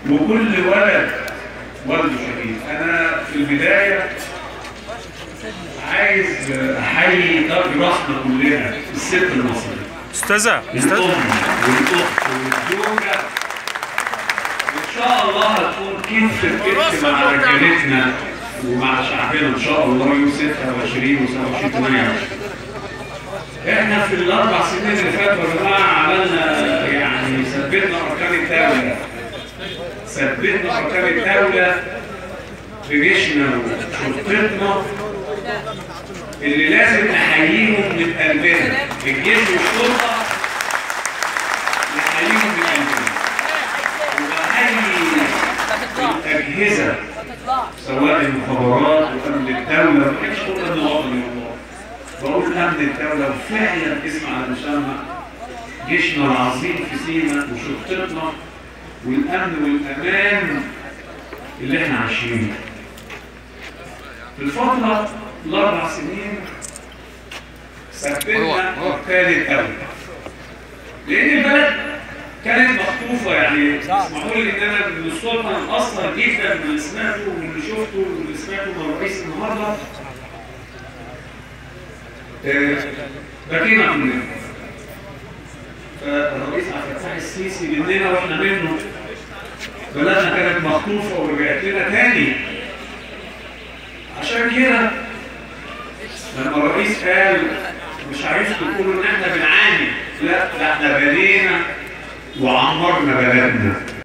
وكل ولد والده شهيد انا في البدايه عايز احيي درب راسنا كلنا الست المصريه استاذه الام استاذه والاخت والزوجه ان شاء الله هتكون كتف بكتف مع رجالتنا ومع شعبنا ان شاء الله يوم 26 و27 28 احنا في الاربع سنين اللي فاتوا يا جماعه عملنا يعني ثبتنا اركان الدوله ثبتنا اركان الدوله بجيشنا وشرطتنا اللي لازم نحييهم من قلبنا الجيش والشرطه نحييهم من قلبنا وبحيي الاجهزه سواء المخابرات وامن الدوله ما كانش كل امن وطني والله بقول امن الدوله وفعلا اسم على مسمى جيشنا العظيم في سينا وشرطتنا والامن والامان اللي احنا عايشينه في الفتره الاربع سنين ثبتنا اركان الدوله لان البلد كانت مخطوفه يعني اسمحوا لي ان انا من السلطه مقصر جدا من اللي سمعته ومن اللي شفته ومن اللي سمعته من الرئيس النهارده آه، بكينا كلنا فالرئيس عبد الفتاح السيسي مننا واحنا منه بلدنا كانت مخطوفه ورجعت لنا تاني عشان كده لما الرئيس قال مش عايزكم تقولوا ان احنا بنعاني لا ده احنا بنينا وعمرنا بلدنا